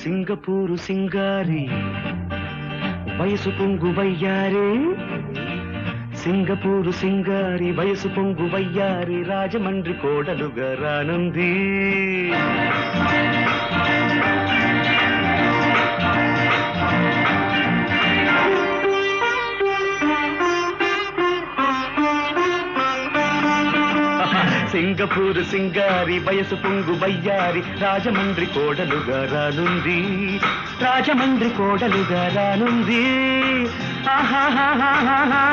Singapore సింగారి వయసు పొంగు వయ్యారే Singapore సింగారి వయసు పొంగు వయ్యారి రాజమండ్రి కోడలుగా రానుంది సింగపూరు సింగారి వయసు పొంగు వయ్యారి రాజమండ్రి కోడలుగా రానుంది రాజమండ్రి కోడలుగా రానుంది ఆహాహాహాహా.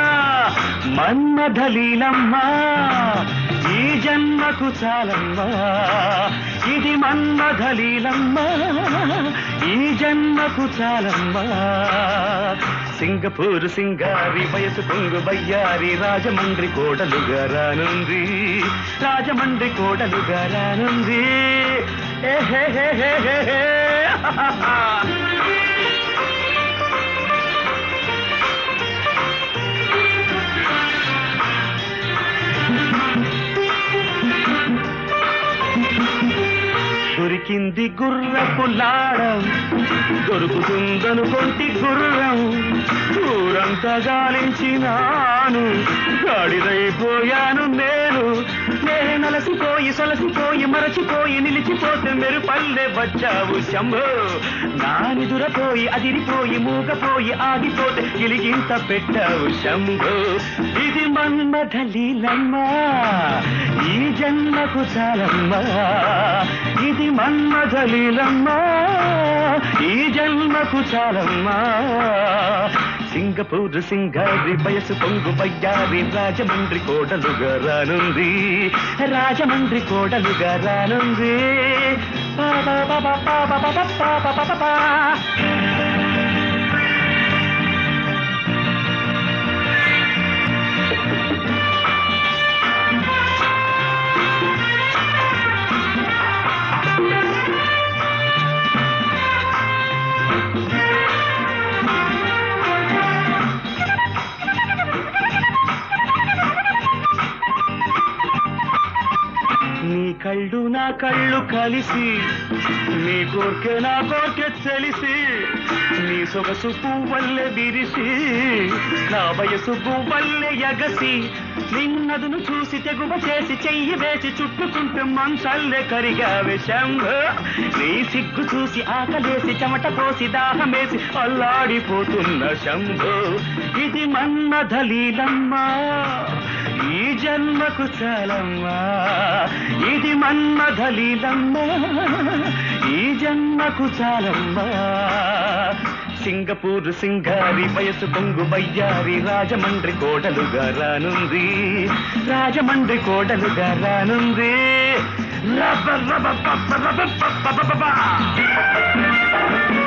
మన్మథలీలమ్మా ఈ జన్మకు చాలమ్మా ఇది మన్మథలీలమ్మా ఈ జన్మకు చాలమ్మా సింగపూరు సింగారి వయసు పొంగు బయ్యారి రాజమండ్రి కోడలుగా రానుంది రాజమండ్రి కోడలుగా రానుంది ఏహేహేహేహే. దొరికింది గుర్రపు లాడం దొరుకుతుందను కొంటి గుర్రం ఊరంతా గాలించినాను గాడిదైపోయాను నేను నేను నలసిపోయి సొలసిపోయి మరచిపోయి నిలిచిపోతే మెరు పల్లె వచ్చావు శంభో నా నిదురపోయి అదిరిపోయి మూగపోయి ఆగిపోతే గిలిగింత పెట్టావు శంభో ఇది మన్మథలీలమ్మా ఈ జన్మకు చాలమ్మా ఇది మన్మథలీలమ్మా ఈ జన్మకు చాలమ్మా సింగపూర్ సింగారి వయసు పొంగు బయ్యారి రాజమండ్రి కోడలుగా రానుంది రాజమండ్రి కోడలుగా రానుంది పా పా పా పా పా పా పా పా పా పా పా పా. నీ కళ్ళు నా కళ్ళు కలిసి నీ కోర్కె నా కోర్కె తెలిసి నీ సొగసు పువ్వల్లె విరిసి నా వయసు పువ్వల్లె ఎగసి నిన్నదును చూసి తెగువ చేసి చెయ్యి వేసి చుట్టుకుంటే మంచల్లె కరిగావే శంభ నీ సిగ్గు చూసి ఆకలేసి చెమట పోసి దాహమేసి అల్లాడిపోతున్న శంభో ఇది మన్నధలీలమ్మా ఈ జన్మకు చాలమ్మా ఇది మన్మథలీలమ్మా ఈ జన్మకు చాలమ్మా సింగపూర్ సింగారి వయసు పొంగు బయ్యారి రాజమండ్రి కోడలుగా రానుంది రాజమండ్రి కోడలుగా రానుంది రబ్బ రబ్బ పప్ప రబ్బ పప్ప పప్ప పప్ప.